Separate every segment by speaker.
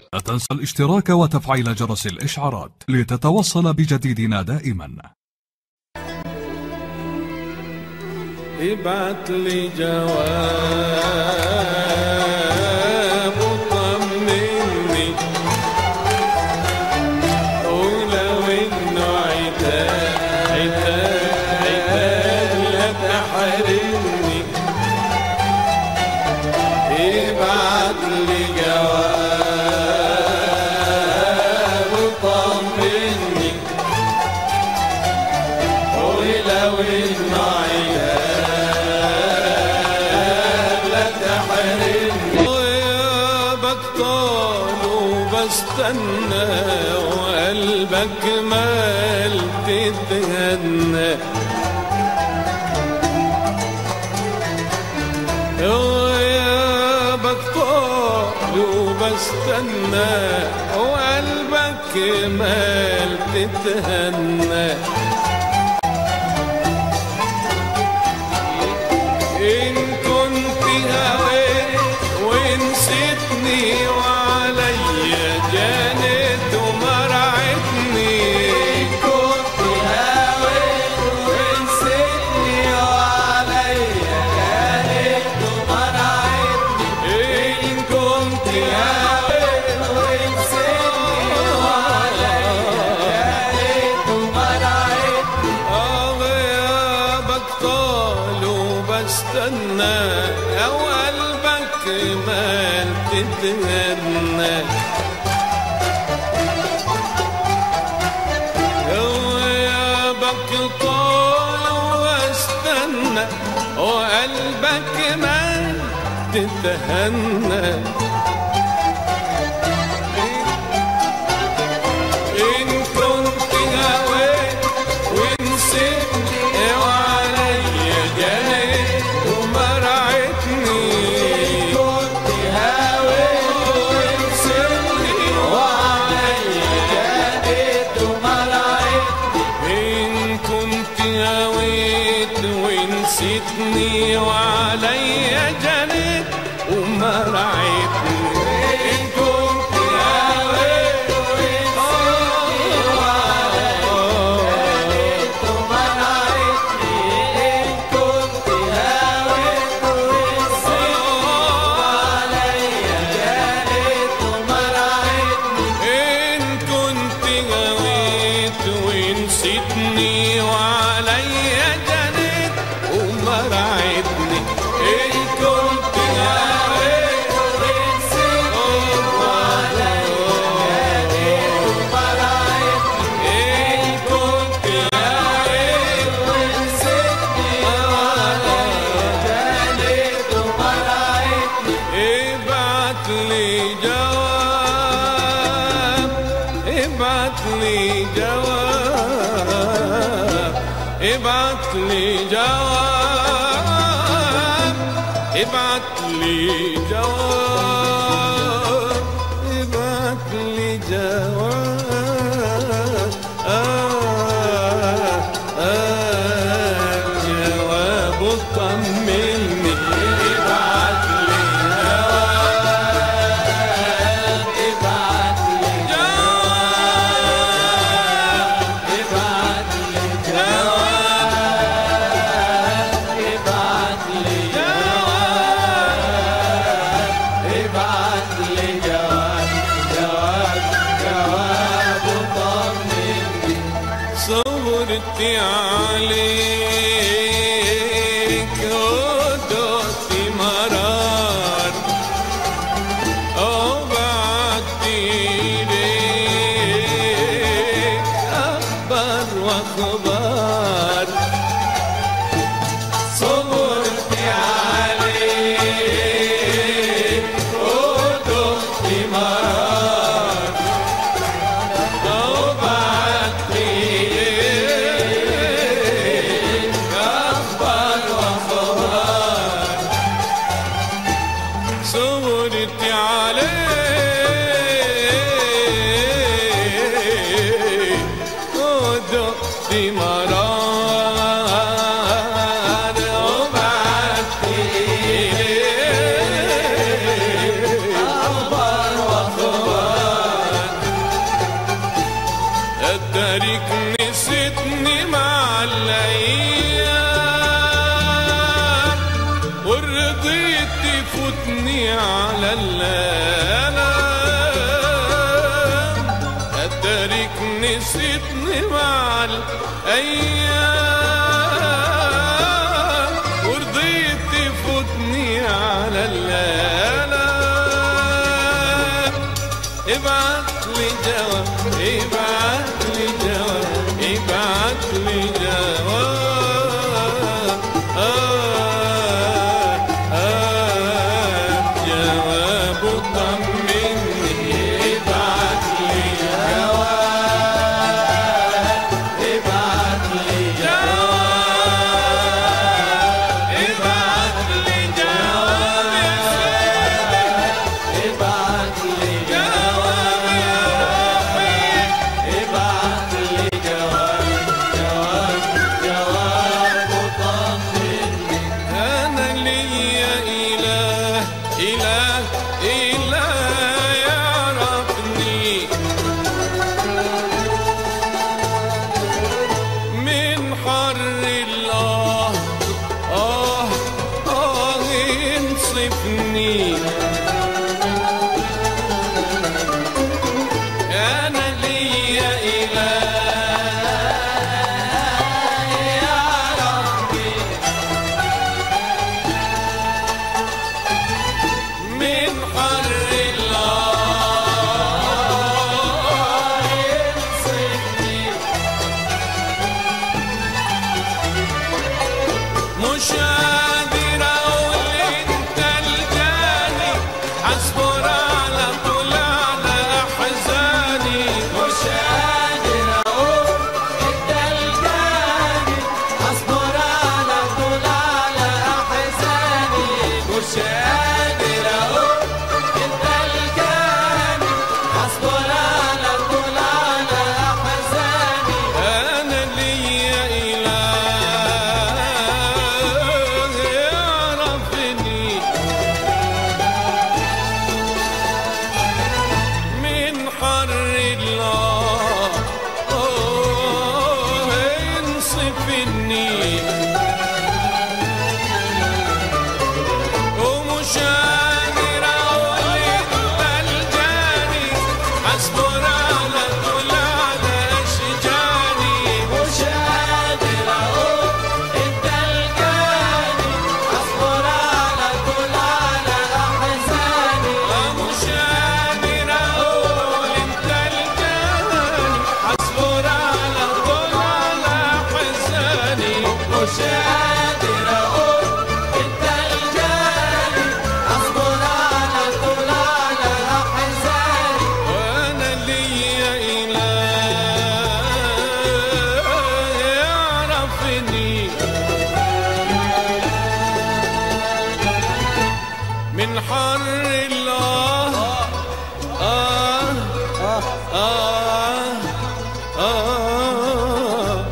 Speaker 1: لا تنسى الاشتراك وتفعيل جرس الإشعارات لتتوصل بجديدنا دائما
Speaker 2: ابعت لي جواب وطمني ولو انه عتاب عتاب عتاب لا تحرمني ابعت لي جواب وطمني ولو انه عتاب لا تحرمني غيابك طال وبستنى وقلبك مال تتهنى غيابك طال وبستنى وقلبك مال تتهنى إن كنت هويت ونسيتني وعليا جانت ومرعتني إن كنت هويت ونسيتني وعليا جانت ومرعتني إن كنت هويت ونسيتني وعليا جانت ومرعتني آه غيابك طال وبستنى أو قلبك مال تتهنى غيابك طال واستنى وقلبك مال تتهنى إن كنت هويت ونسيتني وعليا جنيت ومرعتني كنت هويت ونسيتني وعليا جنيت ومرعتني إن كنت هويت ونسيتني وعليا جنيت ومرعتني إن كنت هويت ونسيتني إن كنت غويت ونسيتني وعليا جنيت ومرعتني إن كنت غويت ونسيتني وعليا جنيت ومرعتني إن كنت غويت ونسيتني وعليا جنيت ومرعتني ابعت لي جواب ابعت لي جواب ابعت لي جواب ابعت لي جواب ابعت لي جواب آه آه جواب طمني ابعت لي جواب ابعت لي جواب ابعت لي جواب ابعت لي جواب ابعت لي جواب جواب جواب طمني صورت عليك ودقت مرار وبعت إليك أخبار وأخبار صبرت عليك ودقت مرار وبعت إليك أخبار وأخبار صورت عليك ودقت مرار نسيتني مع الأيام ورضيت تفوتني على الآلام ابعت لي جواب ابعت لي جواب ابعت لي جواب آه آه جواب طمني ابعت لي جواب ابعت لي جواب ابعت لي جواب يا سيدي ابعت لي جواب يا ربي ابعت لي جواب جواب جواب وطمني انا ليا اله اله اله يعرفني من حر الله آه آه ينصفني أنا ليا إله يا ربي من حر الله ينصفني مش قادر اقول انت الجاني اصبر على طول على احزاني مش قادر اقول انت الجاني اصبر على طول على احزاني مش قادر اقول انت الجاني اصبر على طول على احزاني انا ليا اله يعرفني من حر الله آه ينصفني ومش قادر اقول انت الجاني اصبر على طول على اشجاني مش قادر اقول انت الجاني اصبر على طول على احزاني مش قادر اقول انت الجاني اصبر على طول على احزاني مش قادر اقول انت الجاني اصبر على طول على احزاني وانا ليا اله يعرفني من حر الله آه آه آه آه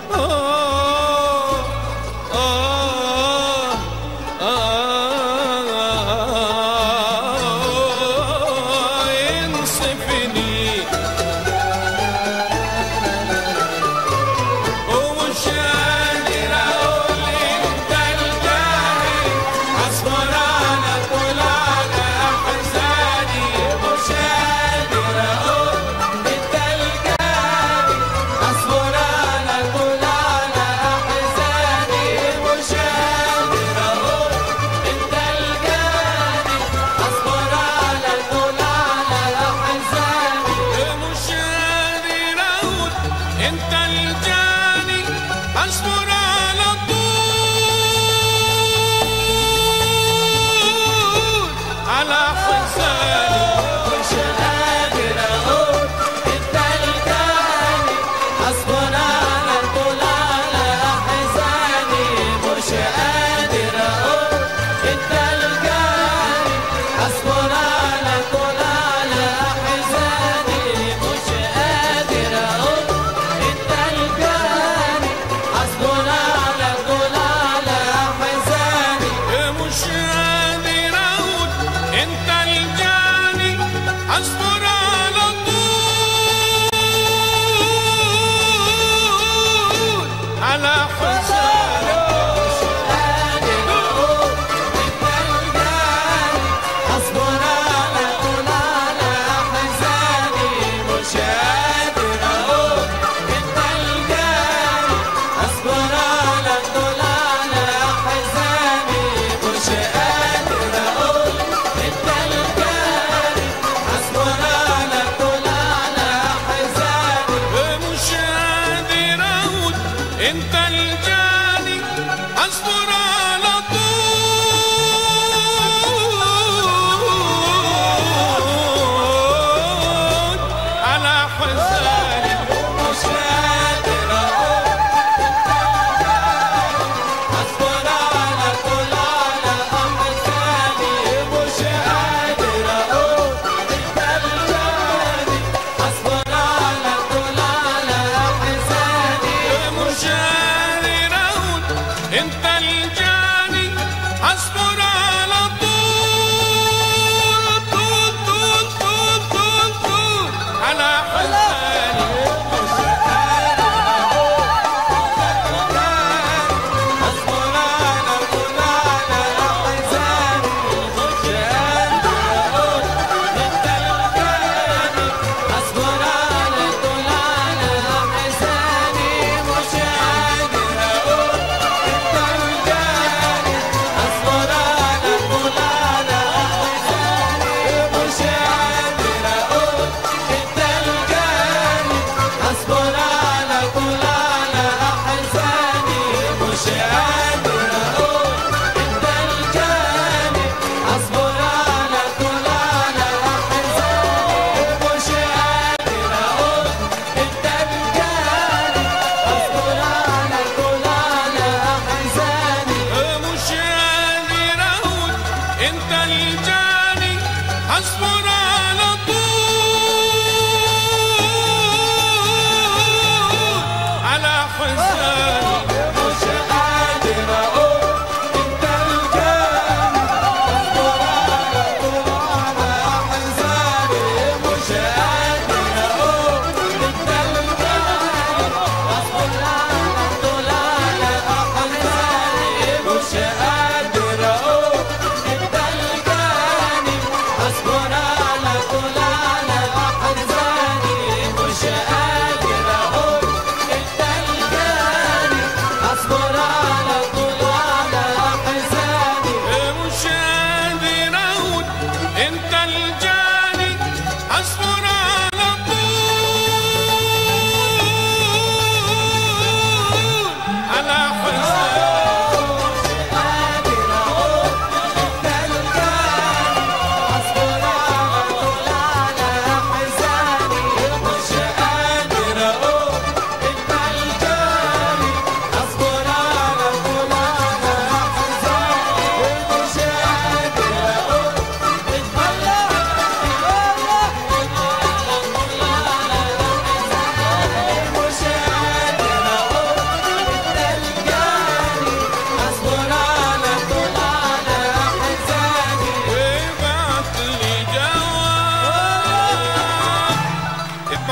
Speaker 2: آه آه ينصفني ومش قادر اقول انت الجاني اصبر على طول على احزاني مش قادر اقول انت الجاني اصبر على طول على احزاني مش قادر اقول انت الجاني اصبر على طول على احزاني مش قادر اقول انت الجاني اصبر على طول على حزاني مش قادر اقول انت الجاني اصبر على طول على حزاني مش قادر اقول انت الجاني اصبر على طول على حزاني مش قادر اقول انت الجاني اصبر على طول على حزاني مش قادر اقول انت الجاني اصبر على طول على حزاني مش قادر اقول انت الجاني اصبر على طول على حزاني مش قادر اقول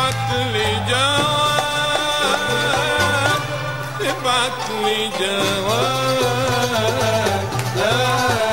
Speaker 2: ابعت لي جواب ابعت لي جواب لا